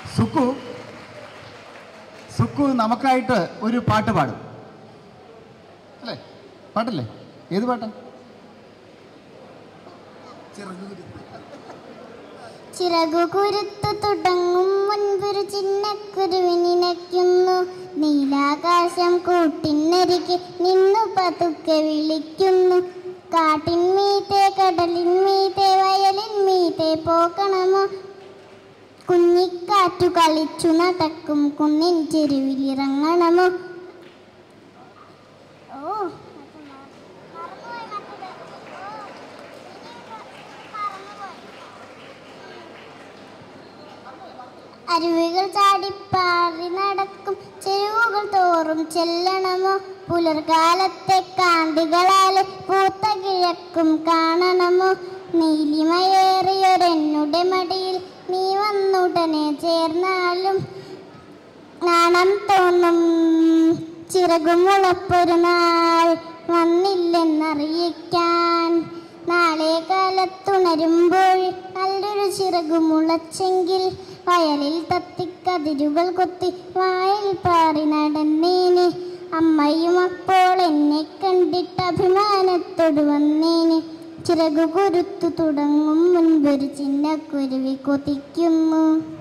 സുക്കു സുക്കു നമുക്കായിട്ട് ഒരു പാട്ട് പാടും അല്ലേ പാട്ടല്ലേ ഏത് പാട്ടാ ചിറകു കുരുത്തു തുടങ്ങും മുൻപൊരു ചിന്നക്കുരുവിനിനയ്ക്കുന്നു നീലാകാശം കൂട്ടിനരികെ നിന്നു പതുക്കെ വിളിക്കുന്നു കാട്ടിൻമീത്തെ കടലിൻമീത്തെ വയലിൻമീത്തെ പോകണമോ കുഞ്ഞിക്കാറ്റു കളിച്ചു നടക്കും കുന്നിൻ ചെരുവിലിറങ്ങണമോ ഓ അരുവികൾ ചാടിപ്പാറി നടക്കും ചെരുവുകൾ തോറും ചെല്ലണമോ പുലർകാലത്തെ കാന്തികളാലെ പൂത്ത കിഴക്കും കാണണമോ നീലിമയേറിയൊരെന്നുടെ മടിയിൽ നീ വന്നുടനെ ചേർന്നാലും നാണം തോന്നും ചിറകുമുളപ്പൊരു നാൾ വന്നില്ലെന്നറിയിക്കാൻ നാളെ കാലത്തുണരുമ്പോൾ നല്ലൊരു ചിറകു മുളച്ചെങ്കിൽ വയലിൽ തത്തിക്കതിരുകൾ കൊത്തി വായിൽ പാറി നടന്നേനെ അമ്മയും അപ്പോൾ എന്നെ കണ്ടിട്ട് അഭിമാനത്തോട് വന്നേനെ ചിറകു കുരുത്തു തുടങ്ങും മുൻപൊരു ചിന്നക്കുരുവി കൊതിക്കുന്നു